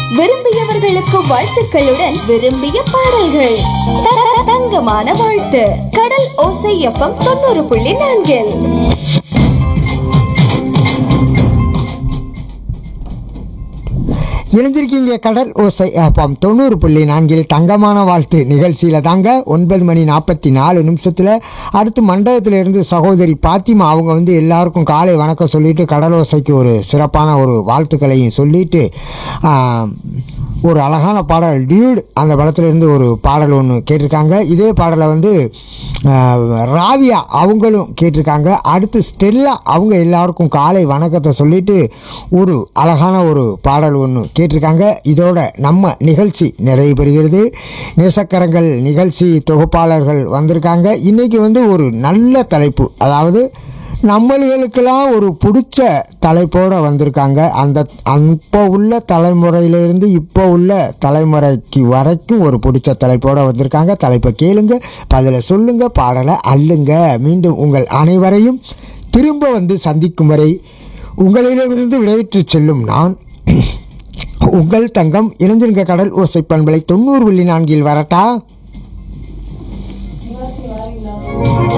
விரும்பியவர்களுக்கு வாழ்த்துக்களுடன் விரும்பிய பாடல்கள் த- த- தங்கமான வாழ்த்து கடல் ஓசை எஃப்எம் தொண்ணூறு புள்ளி நான்கில் இணைஞ்சிருக்கீங்க கடல் ஓசை ஆப்பாம் தொண்ணூறு புள்ளி நான்கில் தங்கமான வாழ்த்து நிகழ்ச்சியில் தாங்க ஒன்பது மணி நாற்பத்தி நாலு நிமிஷத்தில் அடுத்து மண்டபத்தில் இருந்து சகோதரி பாத்திமா அவங்க வந்து எல்லாருக்கும் காலை வணக்கம் சொல்லிட்டு கடல் ஓசைக்கு ஒரு சிறப்பான ஒரு வாழ்த்துக்களையும் சொல்லிட்டு ஆ, ஒரு அழகான பாடல் டியூட் அந்த படத்துலேருந்து ஒரு பாடல் ஒன்று கேட்டிருக்காங்க இதே பாடலை வந்து ஆ, ராவியா அவங்களும் கேட்டிருக்காங்க அடுத்து ஸ்டெல்லா அவங்க எல்லாருக்கும் காலை வணக்கத்தை சொல்லிட்டு ஒரு அழகான ஒரு பாடல் ஒன்று கேட்டிருக்காங்க இதோட நம்ம நிகழ்ச்சி நிறைவு பெறுகிறது நேசக்கரங்கள் நிகழ்ச்சி தொகுப்பாளர்கள் வந்திருக்காங்க இன்னைக்கு வந்து ஒரு நல்ல தலைப்பு அதாவது நம்மளுகளுக்கெல்லாம் ஒரு பிடிச்ச தலைப்போடு வந்திருக்காங்க அந்த அப்போ உள்ள தலைமுறையிலிருந்து இப்போ உள்ள தலைமுறைக்கு வரைக்கும் ஒரு பிடிச்ச தலைப்போடு வந்திருக்காங்க தலைப்பை கேளுங்க பதில சொல்லுங்க பாடலை அள்ளுங்க மீண்டும் உங்கள் அனைவரையும் திரும்ப வந்து சந்திக்கும் வரை உங்களிடமிருந்து விடைபெற்று செல்லும் நான் உங்கள் தங்கம் இளைஞருங்க கடல் ஓசை பண்பலை தொண்ணூறு புள்ளி நான்கில் வரட்டா